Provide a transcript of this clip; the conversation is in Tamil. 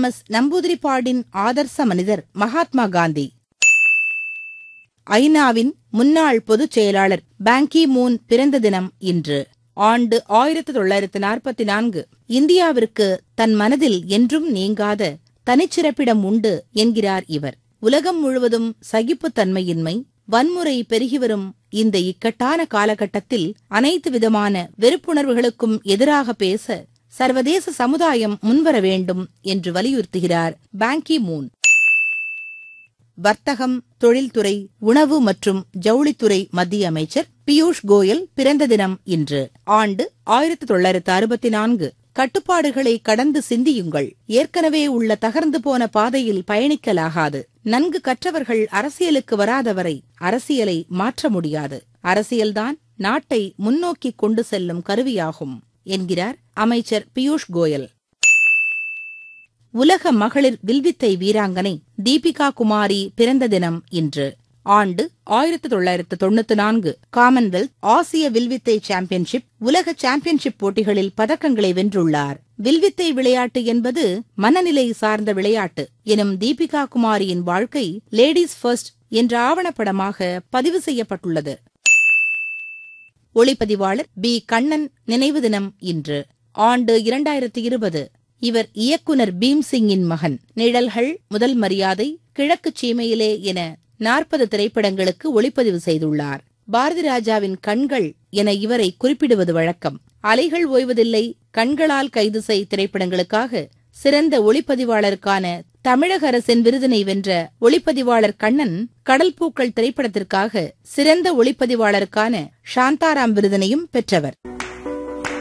எம் எஸ் நம்பூதிரிப்பாடின் ஆதர்ச மனிதர் மகாத்மா காந்தி ஐநாவின் முன்னாள் பொதுச் செயலாளர் பாங்கி மூன் பிறந்த தினம் இன்று ஆண்டு ஆயிரத்து தொள்ளாயிரத்து நாற்பத்தி நான்கு இந்தியாவிற்கு தன் மனதில் என்றும் நீங்காத தனிச்சிறப்பிடம் உண்டு என்கிறார் இவர் உலகம் முழுவதும் சகிப்புத்தன்மையின்மை வன்முறை பெருகிவரும் இந்த இக்கட்டான காலகட்டத்தில் அனைத்து விதமான வெறுப்புணர்வுகளுக்கும் எதிராக பேச சர்வதேச சமுதாயம் முன்வர வேண்டும் என்று வலியுறுத்துகிறார் பாங்கி மூன் வர்த்தகம் தொழில்துறை உணவு மற்றும் ஜவுளித்துறை மத்திய அமைச்சர் பியூஷ் கோயல் பிறந்த தினம் இன்று ஆண்டு ஆயிரத்து தொள்ளாயிரத்து அறுபத்தி நான்கு கட்டுப்பாடுகளை கடந்து சிந்தியுங்கள் ஏற்கனவே உள்ள தகர்ந்து போன பாதையில் பயணிக்கலாகாது நன்கு கற்றவர்கள் அரசியலுக்கு வராதவரை அரசியலை மாற்ற முடியாது அரசியல்தான் நாட்டை முன்னோக்கி கொண்டு செல்லும் கருவியாகும் என்கிறார் அமைச்சர் பியூஷ் கோயல் உலக மகளிர் வில்வித்தை வீராங்கனை தீபிகா குமாரி பிறந்த தினம் இன்று ஆண்டு ஆயிரத்து தொள்ளாயிரத்து தொண்ணூத்தி நான்கு காமன்வெல்த் ஆசிய வில்வித்தை சாம்பியன்ஷிப் உலக சாம்பியன்ஷிப் போட்டிகளில் பதக்கங்களை வென்றுள்ளார் வில்வித்தை விளையாட்டு என்பது மனநிலை சார்ந்த விளையாட்டு எனும் தீபிகா குமாரியின் வாழ்க்கை லேடிஸ் ஃபர்ஸ்ட் என்ற ஆவணப்படமாக பதிவு செய்யப்பட்டுள்ளது ஒளிப்பதிவாளர் பி கண்ணன் நினைவு தினம் இன்று ஆண்டு இரண்டாயிரத்து இருபது இவர் இயக்குனர் பீம்சிங்கின் மகன் நிழல்கள் முதல் மரியாதை கிழக்கு சீமையிலே என நாற்பது திரைப்படங்களுக்கு ஒளிப்பதிவு செய்துள்ளார் பாரதி ராஜாவின் கண்கள் என இவரை குறிப்பிடுவது வழக்கம் அலைகள் ஓய்வதில்லை கண்களால் கைது செய் திரைப்படங்களுக்காக சிறந்த ஒளிப்பதிவாளருக்கான தமிழக அரசின் விருதினை வென்ற ஒளிப்பதிவாளர் கண்ணன் கடல் பூக்கள் திரைப்படத்திற்காக சிறந்த ஒளிப்பதிவாளருக்கான சாந்தாராம் விருதினையும் பெற்றவர்